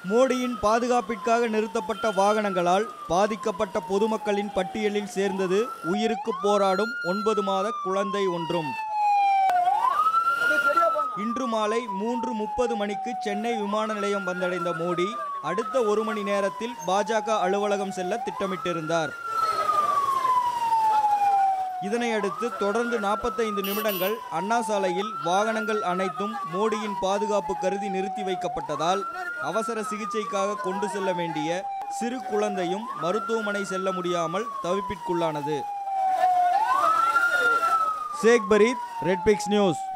மோடியின் பாதுகாப்பிற்காக நிறுத்தப்பட்ட வாகனங்களால் பாதிக்கப்பட்ட பொதுமக்களின் பட்டியலில் சேர்ந்தது உயிருக்கு போராடும் ஒன்பது மாத குழந்தை ஒன்றும் இன்று மாலை மூன்று முப்பது மணிக்கு சென்னை விமான நிலையம் வந்தடைந்த மோடி அடுத்த ஒரு மணி நேரத்தில் பாஜக அலுவலகம் செல்ல திட்டமிட்டிருந்தார் இதனையடுத்து தொடர்ந்து நாற்பத்தைந்து நிமிடங்கள் அண்ணா சாலையில் வாகனங்கள் அனைத்தும் மோடியின் பாதுகாப்பு கருதி நிறுத்தி வைக்கப்பட்டதால் அவசர சிகிச்சைக்காக கொண்டு செல்ல வேண்டிய சிறு குழந்தையும் மருத்துவமனை செல்ல முடியாமல் தவிப்பிற்குள்ளானது Sheikh Fareed Red Pix news